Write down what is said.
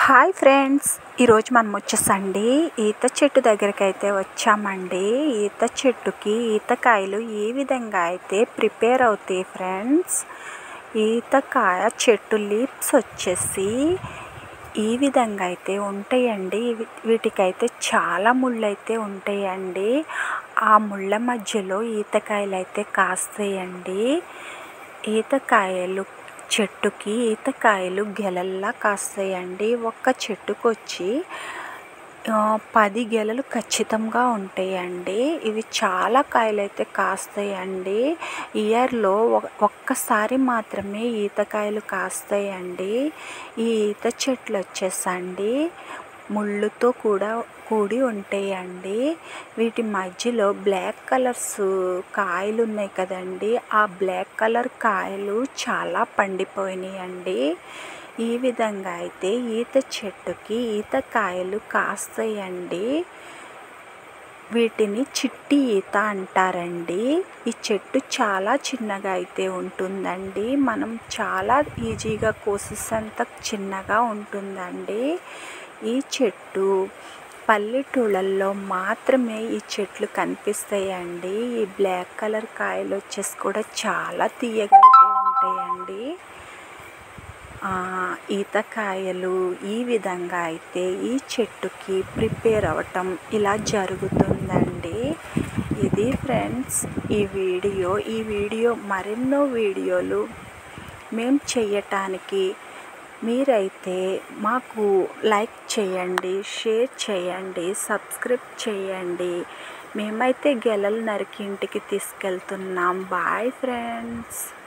hi friends ఈరోజు మనం వచ్చేసండి ఈత చెట్టు దగ్గరికి అయితే వచ్చామండి ఈత చెట్టుకి ఈతకాయలు ఏ విధంగా అయితే ప్రిపేర్ అవుతాయి ఫ్రెండ్స్ ఈతకాయ చెట్టు లీప్స్ వచ్చేసి ఈ విధంగా అయితే ఉంటాయండి ఇవి- వీటికైతే చాలా ముళ్ళు అయితే ఉంటాయండి ఆ ముళ్ళ మధ్యలో ఈతకాయలు అయితే కాస్తాయండి ఈతకాయలు చెట్టుకి ఈతకాయలు గెలల్లా కాస్తాయండి ఒక్క చెట్టుకు వచ్చి ఆ, పది గెలలు ఖచ్చితంగా ఉంటాయండి ఇవి చాలా కాయలు అయితే కాస్తాయండి ఇయర్లో ఒక్కసారి మాత్రమే ఈతకాయలు కాస్తాయండి ఈ ఈత చెట్లు వచ్చేసండి ముళ్ళుతో కూడా కూడి ఉంటాయండి వీటి మధ్యలో బ్లాక్ కలర్స్ కాయలు ఉన్నాయి కదండి ఆ బ్లాక్ కలర్ కాయలు చాలా పండిపోయినాయండి ఈ విధంగా అయితే ఈత చెట్టుకి ఈత కాయలు కాస్తాయండి వీటిని చిట్టి ఈత అంటారండి ఈ చెట్టు చాలా చిన్నగా అయితే ఉంటుందండి మనం చాలా ఈజీగా కోసేసంత చిన్నగా ఉంటుందండి ఈ చెట్టు పల్లెటూళ్ళల్లో మాత్రమే ఈ చెట్లు కనిపిస్తాయండి ఈ బ్లాక్ కలర్ కాయలు వచ్చేసి కూడా చాలా తీయగా అయితే ఉంటాయండి ఆ, ఈతకాయలు ఈ విధంగా అయితే ఈ చెట్టుకి ప్రిపేర్ అవ్వటం ఇలా జరుగుతుందండి ఇది ఫ్రెండ్స్ ఈ వీడియో ఈ వీడియో మరెన్నో వీడియోలు మేము చేయటానికి మీరైతే మాకు లైక్ చేయండి షేర్ చేయండి సబ్స్క్రైబ్ చేయండి మేమైతే గెలలు నరికి ఇంటికి తీసుకెళ్తున్నాం బాయ్ ఫ్రెండ్స్